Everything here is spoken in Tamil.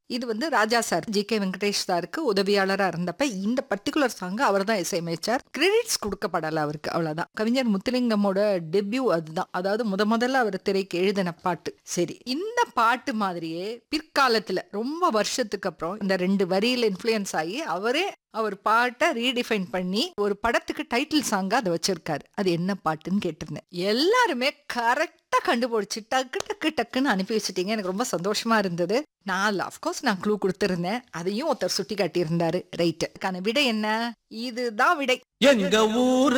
இது வந்து Raja sir G K Venkatesh சாருக்கு உதவியாளரா இருந்தப்ப இந்த பர்டிகுலர் சாங் அவர் தான் இசையமைச்சார் கிரெடிட்ஸ் கொடுக்கப்படல அவருக்கு அவ்வளவுதான் கவிஞர் முத்துலிங்கமோட டெபியூ அதுதான் அதாவது முத முதல்ல அவர் திரைக்கு எழுதின பாட்டு சரி இந்த பாட்டு மாதிரியே பிற்காலத்துல ரொம்ப வருஷத்துக்கு அப்புறம் இந்த ரெண்டு வரியில இன்ஃப்ளூயன்ஸ் ஆகி அவரே அவர் பாட்டை ரீடிஃபைன் பண்ணி ஒரு படத்துக்கு டைட்டில் சாங்கா அதை வச்சிருக்காரு அது என்ன பாட்டுன்னு கேட்டிருந்தேன் எல்லாருமே கரெக்டா கண்டுபிடிச்சு டக்கு டக்கு டக்குன்னு அனுப்பி வச்சுட்டீங்க எனக்கு ரொம்ப சந்தோஷமா இருந்தது நான் அஃப்கோர்ஸ் நான் க்ளூ கொடுத்திருந்தேன் அதையும் ஒருத்தர் சுட்டி காட்டியிருந்தாரு ரைட்டு விடை என்ன இதுதான் விடை எங்க ஊர்